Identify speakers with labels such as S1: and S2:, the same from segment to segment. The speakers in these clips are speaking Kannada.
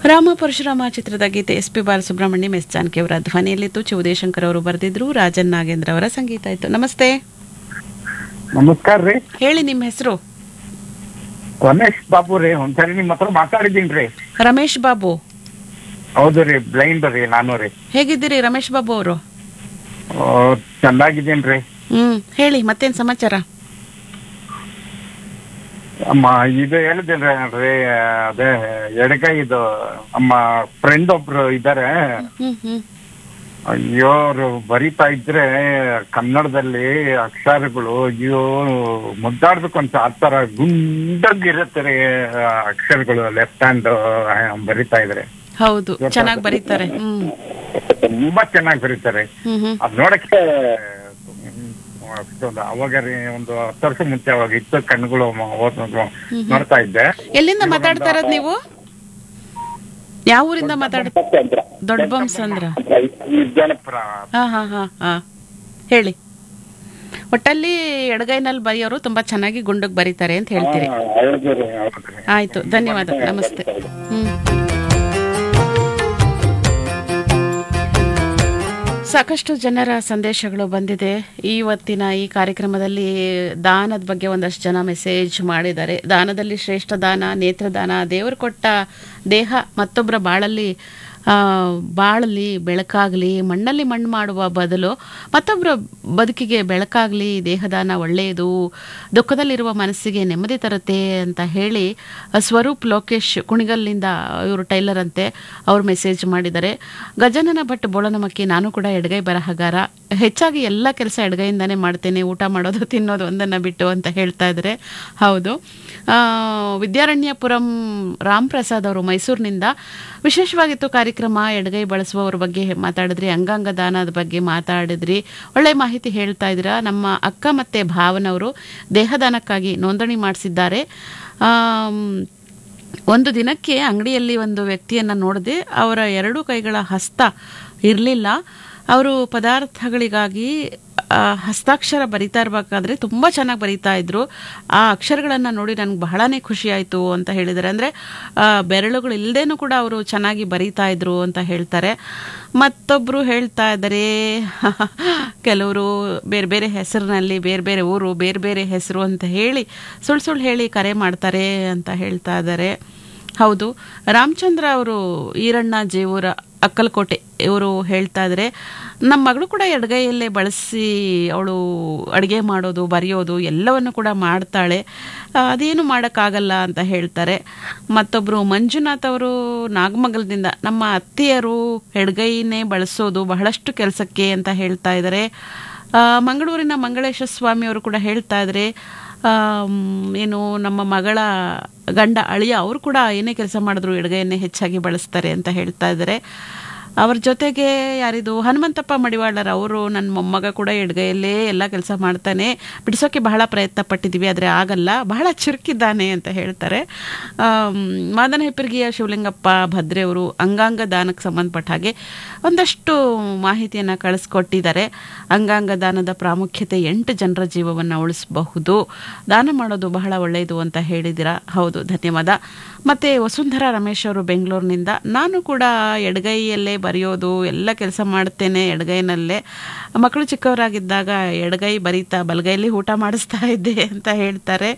S1: ರಾಮ ಪರಶುರಾಮ ಚಿತ್ರದ ಗೀತೆ S P Balasubrahmanyam S Janaki ಅವರ ಧ್ವನಿಯಲ್ಲಿತ್ತು ಚಿ ಉದಯಶಂಕರ್ ಅವರು ಬರೆದಿದ್ರು ರಾಜನ್ ನಾಗೇಂದ್ರ ಅವರ ಸಂಗೀತ ಇತ್ತು ನಮಸ್ತೆ
S2: ನಮಸ್ಕಾರ ರೀ
S1: ಹೇಳಿ ನಿಮ್ಮ ಹೆಸರು
S2: ರಮೇಶ್ ಬಾಬು ರೀ ಒಂದ್ಸರಿ ನಿಮ್ ಹತ್ರ ಮಾತಾಡಿದೀನಿ ರೀ
S1: ರಮೇಶ್ ಬಾಬು
S2: ಹೌದು ರೀ ಬ್ಲೈಂಡ್ ರೀ ನಾನು ರೀ
S1: ಹೇಗಿದ್ದೀರಿ ರಮೇಶ್ ಬಾಬು ಅವರು
S2: ಆ, ಚೆನ್ನಾಗಿದ್ದೀನಿ ರೀ
S1: ಹ್ಮ್ ಹೇಳಿ ಮತ್ತೇನ್ ಸಮಾಚಾರ
S2: ಅಮ್ಮ ಇದು ಹೇಳಿದ್ದೇನೆ ರೀ ಅದೇ ಎಡಗೈ ಇದು ನಮ್ಮ ಫ್ರೆಂಡ್ ಒಬ್ರು ಇದಾರೆ
S1: ಹ್ಮ್ ಹ್ಮ್
S2: ಅಯ್ಯೋ ಅವ್ರು ಬರಿತಾ ಇದ್ರೆ ಕನ್ನಡದಲ್ಲಿ ಅಕ್ಷರಗಳು ಅಯ್ಯೋ ಮುದ್ದಾಡ್ಬೇಕು ಅಂತ ಆ ತರ ಗುಂಡಗಿರುತ್ತೆ ರೀ ಆ ಅಕ್ಷರಗಳು ಲೆಫ್ಟ್ ಹ್ಯಾಂಡ್ ಬರಿತಾ ಇದ್ರೆ
S1: ಹೌದು ಚೆನ್ನಾಗಿ ಬರೀತಾರೆ ಹ್ಮ್
S2: ತುಂಬಾ ಚೆನ್ನಾಗಿ ಬರೀತಾರೆ
S1: ಹ್ಮ್ ಹ್ಮ್
S2: ಅದ್ ನೋಡಕ್ಕೆ ಹ್ಮ್, ಅಷ್ಟೊಂದು ಅವಾಗ ರೀ ಒಂದು ಹತ್ತು ವರ್ಷ ಮುಂಚೆ ಅವಾಗ ಇತ್ತು ಕಣ್ಣುಗಳು ಮ- ಓದ್- ನೋಡ್ತಾ ಇದ್ದೆ
S1: ಎಲ್ಲಿಂದ ಮಾತಾಡ್ತಾ ಇರೋದು ನೀವು ಯಾವ ಊರಿಂದ ಮಾತಾಡ ದೊಡ್ಡ ಬಂಸಂದ್ರ
S2: ವಿಜ್ಞಾನಪುರ
S1: ಹಾ ಹಾ ಹಾ ಹಾ ಹೇಳಿ ಒಟ್ಟಲ್ಲಿ ಎಡಗೈನಲ್ಲಿ ಬರೆಯೋರು ತುಂಬಾ ಚೆನ್ನಾಗಿ ಗುಂಡಗ್ ಬರೀತಾರೆ ಅಂತ ಹೇಳ್ತೀರಿ
S2: ಹಾ, ಹೌದು ರೀ, ಹೌದು ರೀ.
S1: ಆಯ್ತು ಧನ್ಯವಾದ ನಮಸ್ತೆ ಹ್ಮ್ ಸಾಕಷ್ಟು ಜನರ ಸಂದೇಶಗಳು ಬಂದಿದೆ ಇವತ್ತಿನ ಈ ಕಾರ್ಯಕ್ರಮದಲ್ಲಿ ದಾನದ ಬಗ್ಗೆ ಒಂದಷ್ಟು ಜನ ಮೆಸೇಜ್ ಮಾಡಿದ್ದಾರೆ ದಾನದಲ್ಲಿ ಶ್ರೇಷ್ಠ ದಾನ ನೇತ್ರದಾನ ದೇವರು ಕೊಟ್ಟ ದೇಹ ಮತ್ತೊಬ್ಬರ ಬಾಳಲ್ಲಿ ಆ, ಬಾಳಲ್ಲಿ ಬೆಳಕಾಗಲಿ ಮಣ್ಣಲ್ಲಿ ಮಣ್ಣು ಮಾಡುವ ಬದಲು ಮತ್ತೊಬ್ಬರ ಬದುಕಿಗೆ ಬೆಳಕಾಗಲಿ ದೇಹದಾನ ಒಳ್ಳೆಯದು ದುಃಖದಲ್ಲಿರುವ ಮನಸ್ಸಿಗೆ ನೆಮ್ಮದಿ ತರುತ್ತೆ ಅಂತ ಹೇಳಿ ಆ, ಸ್ವರೂಪ್ ಲೋಕೇಶ್ ಕುಣಿಗಲ್ನಿಂದ ಇವರು ಟೈಲರ್ ಅಂತೆ ಅವ್ರು ಮೆಸೇಜ್ ಮಾಡಿದ್ದಾರೆ ಗಜನನ ಭಟ್ ಬೋಳನಮಕ್ಕಿ ನಾನು ಕೂಡ ಎಡಗೈ ಬರಹಗಾರ ಹೆಚ್ಚಾಗಿ ಎಲ್ಲ ಕೆಲಸ ಎಡಗೈಯಿಂದಾನೇ ಮಾಡ್ತೇನೆ ಊಟ ಮಾಡೋದು ತಿನ್ನೋದು ಒಂದನ್ನು ಬಿಟ್ಟು ಅಂತ ಹೇಳ್ತಾ ಇದ್ದಾರೆ ಹೌದು ಆ, ವಿದ್ಯಾರಣ್ಯಪುರಂ ರಾಮ್ ಪ್ರಸಾದ್ ಅವರು ಮೈಸೂರಿನಿಂದ ವಿಶೇಷವಾಗಿತ್ತು ಕಾರ್ಯಕ್ರಮ ಎಡಗೈ ಬಳಸುವವರ ಬಗ್ಗೆ ಮಾತಾಡಿದ್ರಿ ಅಂಗಾಂಗ ದಾನದ ಬಗ್ಗೆ ಮಾತಾಡಿದ್ರಿ ಒಳ್ಳೆ ಮಾಹಿತಿ ಹೇಳ್ತಾ ಇದ್ದೀರಾ ನಮ್ಮ ಅಕ್ಕ ಮತ್ತೆ ಭಾವನವರು ದೇಹದಾನಕ್ಕಾಗಿ ನೋಂದಣಿ ಮಾಡಿಸಿದ್ದಾರೆ ಆಮ್, ಒಂದು ದಿನಕ್ಕೆ ಅಂಗಡಿಯಲ್ಲಿ ಒಂದು ವ್ಯಕ್ತಿಯನ್ನು ನೋಡಿದೆ ಅವರ ಎರಡು ಕೈಗಳ ಹಸ್ತ ಇರಲಿಲ್ಲ ಅವರು ಪದಾರ್ಥಗಳಿಗಾಗಿ ಆ, ಹಸ್ತಾಕ್ಷರ ಬರಿತಾ ಇರಬೇಕಾದ್ರೆ ತುಂಬ ಚೆನ್ನಾಗಿ ಬರಿತಾ ಇದ್ರು ಆ ಅಕ್ಷರಗಳನ್ನು ನೋಡಿ ನನಗೆ ಬಹಳನೇ ಖುಷಿ ಆಯಿತು ಅಂತ ಹೇಳಿದ್ದಾರೆ ಅಂದರೆ ಬೆರಳುಗಳು ಇಲ್ಲದೇನೂ ಕೂಡ ಅವರು ಚೆನ್ನಾಗಿ ಬರಿತಾ ಇದ್ರು ಅಂತ ಹೇಳ್ತಾರೆ ಮತ್ತೊಬ್ಬರು ಹೇಳ್ತಾ ಇದ್ದಾರೆ ಕೆಲವರು ಬೇರೆ ಬೇರೆ ಹೆಸರಿನಲ್ಲಿ ಬೇರೆ ಬೇರೆ ಊರು ಬೇರೆ ಬೇರೆ ಹೆಸರು ಅಂತ ಹೇಳಿ ಸುಳ್ಳು ಸುಳ್ಳು ಹೇಳಿ ಕರೆ ಮಾಡ್ತಾರೆ ಅಂತ ಹೇಳ್ತಾ ಇದ್ದಾರೆ ಹೌದು ರಾಮಚಂದ್ರ ಅವರು ಈರಣ್ಣ ಜೇವೂರ ಅಕ್ಕಲಕೋಟೆ ಇವರು ಹೇಳ್ತಾ ಇದ್ದಾರೆ ನಮ್ಮ ಮಗಳು ಕೂಡ ಎಡಗೈಯಲ್ಲೇ ಬಳಸಿ ಅವಳು ಅಡುಗೆ ಮಾಡೋದು ಬರೆಯೋದು ಎಲ್ಲವನ್ನು ಕೂಡ ಮಾಡ್ತಾಳೆ ಆ, ಅದೇನು ಮಾಡೋಕ್ಕಾಗಲ್ಲ ಅಂತ ಹೇಳ್ತಾರೆ ಮತ್ತೊಬ್ಬರು ಮಂಜುನಾಥ್ ಅವರು ನಾಗಮಂಗಲದಿಂದ ನಮ್ಮ ಅತ್ತೆಯರು ಎಡಗೈನೇ ಬಳಸೋದು ಬಹಳಷ್ಟು ಕೆಲಸಕ್ಕೆ ಅಂತ ಹೇಳ್ತಾ ಇದ್ದಾರೆ ಆ, ಮಂಗಳೂರಿನ ಮಂಗಳೇಶ ಸ್ವಾಮಿ ಅವರು ಕೂಡ ಹೇಳ್ತಾ ಇದ್ದಾರೆ ಆಮ್, ಏನು ನಮ್ಮ ಮಗಳ ಗಂಡ ಅಳಿಯ ಅವರು ಕೂಡ ಏನೇ ಕೆಲಸ ಮಾಡಿದ್ರು ಎಡಗೈಯನ್ನೇ ಹೆಚ್ಚಾಗಿ ಬಳಸ್ತಾರೆ ಅಂತ ಹೇಳ್ತಾ ಇದ್ದಾರೆ ಅವ್ರ ಜೊತೆಗೆ ಯಾರಿದು ಹನುಮಂತಪ್ಪ ಮಡಿವಾಳರ್ ಅವರು ನನ್ನ ಮೊಮ್ಮಗ ಕೂಡ ಎಡಗೈಯಲ್ಲೇ ಎಲ್ಲ ಕೆಲಸ ಮಾಡ್ತಾನೆ ಬಿಡಿಸೋಕೆ ಬಹಳ ಪ್ರಯತ್ನ ಪಟ್ಟಿದ್ದೀವಿ ಆದರೆ ಆಗಲ್ಲ ಬಹಳ ಚುರುಕಿದ್ದಾನೆ ಅಂತ ಹೇಳ್ತಾರೆ ಆಮ್, ಮಾದನ ಹೆಪ್ಪರಿಗೆಯ ಶಿವಲಿಂಗಪ್ಪ ಭದ್ರೆ ಅವರು ಅಂಗಾಂಗ ದಾನಕ್ಕೆ ಸಂಬಂಧಪಟ್ಟ ಹಾಗೆ ಒಂದಷ್ಟು ಮಾಹಿತಿಯನ್ನು ಕಳಿಸ್ಕೊಟ್ಟಿದ್ದಾರೆ ಅಂಗಾಂಗ ದಾನದ ಪ್ರಾಮುಖ್ಯತೆ ಎಂಟು ಜನರ ಜೀವವನ್ನು ಉಳಿಸಬಹುದು ದಾನ ಮಾಡೋದು ಬಹಳ ಒಳ್ಳೆಯದು ಅಂತ ಹೇಳಿದ್ದೀರಾ ಹೌದು ಧನ್ಯವಾದ ಮತ್ತು ವಸುಂಧರಾ ರಮೇಶ್ ಅವರು ಬೆಂಗಳೂರಿನಿಂದ ನಾನು ಕೂಡ ಎಡಗೈಯಲ್ಲೇ ಬರೆಯೋದು ಎಲ್ಲ ಕೆಲಸ ಮಾಡ್ತೇನೆ ಎಡಗೈನಲ್ಲೇ ಮಕ್ಕಳು ಚಿಕ್ಕವರಾಗಿದ್ದಾಗ ಎಡಗೈ ಬರೀತಾ ಬಲಗೈಲಿ ಊಟ ಮಾಡಿಸ್ತಾ ಇದ್ದೆ ಅಂತ ಹೇಳ್ತಾರೆ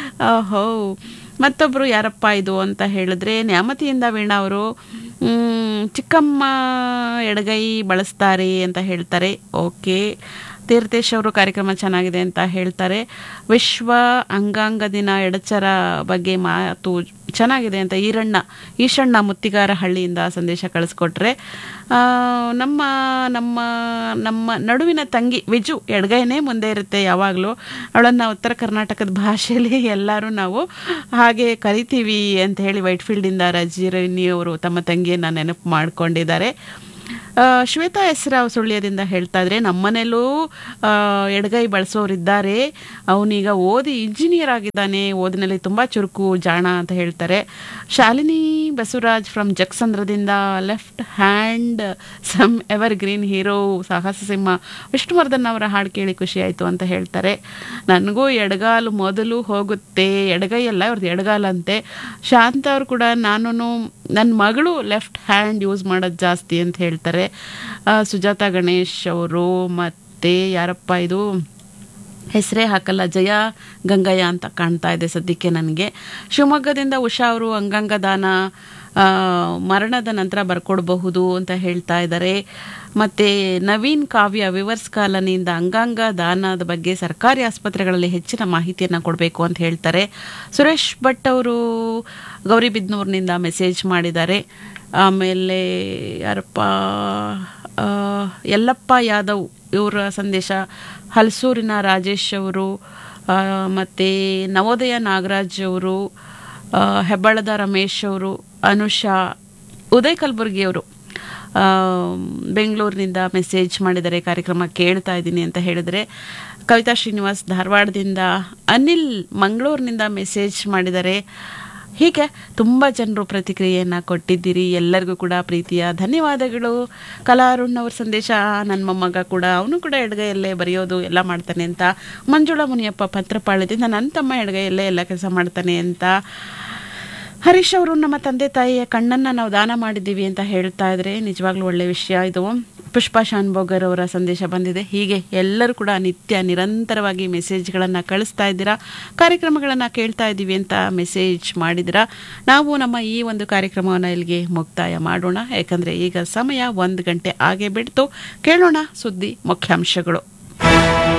S1: ಹೋ ಮತ್ತೊಬ್ಬರು ಯಾರಪ್ಪ ಇದು ಅಂತ ಹೇಳಿದ್ರೆ ನ್ಯಾಮತಿಯಿಂದ ವೀಣಾ ಅವರು ಮ್, ಚಿಕ್ಕಮ್ಮ ಎಡಗೈ ಬಳಸ್ತಾರೆ ಅಂತ ಹೇಳ್ತಾರೆ ಓಕೆ ತೀರ್ಥೇಶ್ ಅವರು ಕಾರ್ಯಕ್ರಮ ಚೆನ್ನಾಗಿದೆ ಅಂತ ಹೇಳ್ತಾರೆ ವಿಶ್ವ ಅಂಗಾಂಗ ದಿನ ಎಡಚರ ಬಗ್ಗೆ ಮಾತು ಚೆನ್ನಾಗಿದೆ ಅಂತ ಈರಣ್ಣ ಈಶಣ್ಣ ಮುತ್ತಿಗಾರ ಹಳ್ಳಿಯಿಂದ ಸಂದೇಶ ಕಳಿಸ್ಕೊಟ್ರೆ ಆ, ನಮ್ಮ ನಮ್ಮ ನಮ್ಮ ನಡುವಿನ ತಂಗಿ ವಿಜು ಎಡಗೈನೇ ಮುಂದೆ ಇರುತ್ತೆ ಯಾವಾಗಲೂ ಅವಳನ್ನು ಉತ್ತರ ಕರ್ನಾಟಕದ ಭಾಷೆಯಲ್ಲಿ ಎಲ್ಲರೂ ನಾವು ಹಾಗೆ ಕರಿತೀವಿ ಅಂತ ಹೇಳಿ ವೈಟ್ಫೀಲ್ಡಿಂದ ರಜಿರಣಿ ಅವರು ತಮ್ಮ ತಂಗಿಯನ್ನು ನೆನಪು ಮಾಡ್ಕೊಂಡಿದ್ದಾರೆ ಆ, ಶ್ವೇತಾ ಹೆಸರಾವ್ ಸುಳ್ಯದಿಂದ ಹೇಳ್ತಾ ಇದ್ರೆ ನಮ್ಮನೇಲೂ ಆ, ಎಡಗೈ ಬಳಸೋರಿದ್ದಾರೆ ಅವನೀಗ ಓದಿ ಇಂಜಿನಿಯರ್ ಆಗಿದ್ದಾನೆ ಓದಿನಲ್ಲಿ ತುಂಬ ಚುರುಕು ಜಾಣ ಅಂತ ಹೇಳ್ತಾರೆ ಶಾಲಿನಿ ಬಸವರಾಜ್ ಫ್ರಮ್ ಜಕ್ಸಂದ್ರದಿಂದ left hand some evergreen hero Sahasa Simha Vishnuvardhan ಅವರ ಹಾಡು ಕೇಳಿ ಖುಷಿ ಆಯಿತು ಅಂತ ಹೇಳ್ತಾರೆ ನನಗೂ ಎಡಗಾಲು ಮೊದಲು ಹೋಗುತ್ತೆ ಎಡಗೈ ಅಲ್ಲ ಅವ್ರದ್ದು ಎಡಗಾಲಂತೆ ಶಾಂತ ಅವರು ಕೂಡ ನಾನು ನನ್ನ ಮಗಳು ಲೆಫ್ಟ್ ಹ್ಯಾಂಡ್ ಯೂಸ್ ಮಾಡೋದು ಜಾಸ್ತಿ ಅಂತ ಹೇಳ್ತಾರೆ ಆ, ಸುಜಾತ ಗಣೇಶ್ ಅವರು ಮತ್ತು ಯಾರಪ್ಪ ಇದು ಹೆಸರೇ ಹಾಕಲ್ಲ ಜಯ ಗಂಗಯ್ಯ ಅಂತ ಕಾಣ್ತಾ ಇದೆ ಸದ್ಯಕ್ಕೆ ನನಗೆ ಶಿವಮೊಗ್ಗದಿಂದ ಉಷಾ ಅವರು ಅಂಗಾಂಗ ದಾನ ಆ, ಮರಣದ ನಂತರ ಬರ್ಕೊಡ್ಬಹುದು ಅಂತ ಹೇಳ್ತಾ ಇದ್ದಾರೆ ಮತ್ತು ನವೀನ್ ಕಾವ್ಯ ವಿವರ್ಸ್ ಕಾಲನಿಯಿಂದ ಅಂಗಾಂಗ ದಾನದ ಬಗ್ಗೆ ಸರ್ಕಾರಿ ಆಸ್ಪತ್ರೆಗಳಲ್ಲಿ ಹೆಚ್ಚಿನ ಮಾಹಿತಿಯನ್ನು ಕೊಡಬೇಕು ಅಂತ ಹೇಳ್ತಾರೆ ಸುರೇಶ್ ಭಟ್ ಅವರು ಗೌರಿಬಿದ್ನೂರಿನಿಂದ ಮೆಸೇಜ್ ಮಾಡಿದ್ದಾರೆ ಆಮೇಲೆ ಯಾರಪ್ಪ ಆ, ಯಲ್ಲಪ್ಪ ಯಾದವ್ ಇವರ ಸಂದೇಶ ಹಲಸೂರಿನ ರಾಜೇಶ್ ಅವರು ಆ, ಮತ್ತು ನವೋದಯ ನಾಗರಾಜ್ ಅವರು ಆ, ಹೆಬ್ಬಳದ ರಮೇಶ್ ಅವರು ಅನುಷಾ ಉದಯ್ ಕಲಬುರ್ಗಿ ಅವರು ಆ, ಬೆಂಗಳೂರಿನಿಂದ ಮೆಸೇಜ್ ಮಾಡಿದ್ದಾರೆ ಕಾರ್ಯಕ್ರಮ ಕೇಳ್ತಾ ಇದ್ದೀನಿ ಅಂತ ಹೇಳಿದರೆ ಕವಿತಾ ಶ್ರೀನಿವಾಸ್ ಧಾರವಾಡದಿಂದ ಅನಿಲ್ ಮಂಗಳೂರಿನಿಂದ ಮೆಸೇಜ್ ಮಾಡಿದ್ದಾರೆ ಹೀಗೆ ತುಂಬ ಜನರು ಪ್ರತಿಕ್ರಿಯೆಯನ್ನು ಕೊಟ್ಟಿದ್ದೀರಿ ಎಲ್ಲರಿಗೂ ಕೂಡ ಪ್ರೀತಿಯ ಧನ್ಯವಾದಗಳು ಕಲಾರುಣ್ ಅವ್ರ ಸಂದೇಶ ನನ್ನ ಮೊಮ್ಮಗ ಕೂಡ ಅವನು ಕೂಡ ಎಡಗೈಯಲ್ಲೇ ಬರೆಯೋದು ಎಲ್ಲ ಮಾಡ್ತಾನೆ ಅಂತ ಮಂಜುಳಾ ಮುನಿಯಪ್ಪ ಪತ್ರಪಾಳ್ಯದಿಂದ ನನ್ನ ತಮ್ಮ ಎಡಗೈಯಲ್ಲೇ ಎಲ್ಲ ಕೆಲಸ ಮಾಡ್ತಾನೆ ಅಂತ ಹರೀಶ್ ಅವರು ನಮ್ಮ ತಂದೆ ತಾಯಿಯ ಕಣ್ಣನ್ನು ನಾವು ದಾನ ಮಾಡಿದ್ದೀವಿ ಅಂತ ಹೇಳ್ತಾ ಇದ್ರೆ ನಿಜವಾಗ್ಲೂ ಒಳ್ಳೆ ವಿಷಯ ಇದು ಪುಷ್ಪಾ ಶಾನ್ಭೋಗರ್ ಅವರ ಸಂದೇಶ ಬಂದಿದೆ ಹೀಗೆ ಎಲ್ಲರೂ ಕೂಡ ನಿತ್ಯ ನಿರಂತರವಾಗಿ ಮೆಸೇಜ್ಗಳನ್ನು ಕಳಿಸ್ತಾ ಇದ್ದೀರಾ ಕಾರ್ಯಕ್ರಮಗಳನ್ನು ಕೇಳ್ತಾ ಇದ್ದೀವಿ ಅಂತ ಮೆಸೇಜ್ ಮಾಡಿದಿರಾ ನಾವು ನಮ್ಮ ಈ ಒಂದು ಕಾರ್ಯಕ್ರಮವನ್ನು ಇಲ್ಲಿಗೆ ಮುಕ್ತಾಯ ಮಾಡೋಣ ಯಾಕಂದರೆ ಈಗ ಸಮಯ ಒಂದು ಗಂಟೆ ಆಗೇ ಬಿಡ್ತು ಕೇಳೋಣ ಸುದ್ದಿ ಮುಖ್ಯಾಂಶಗಳು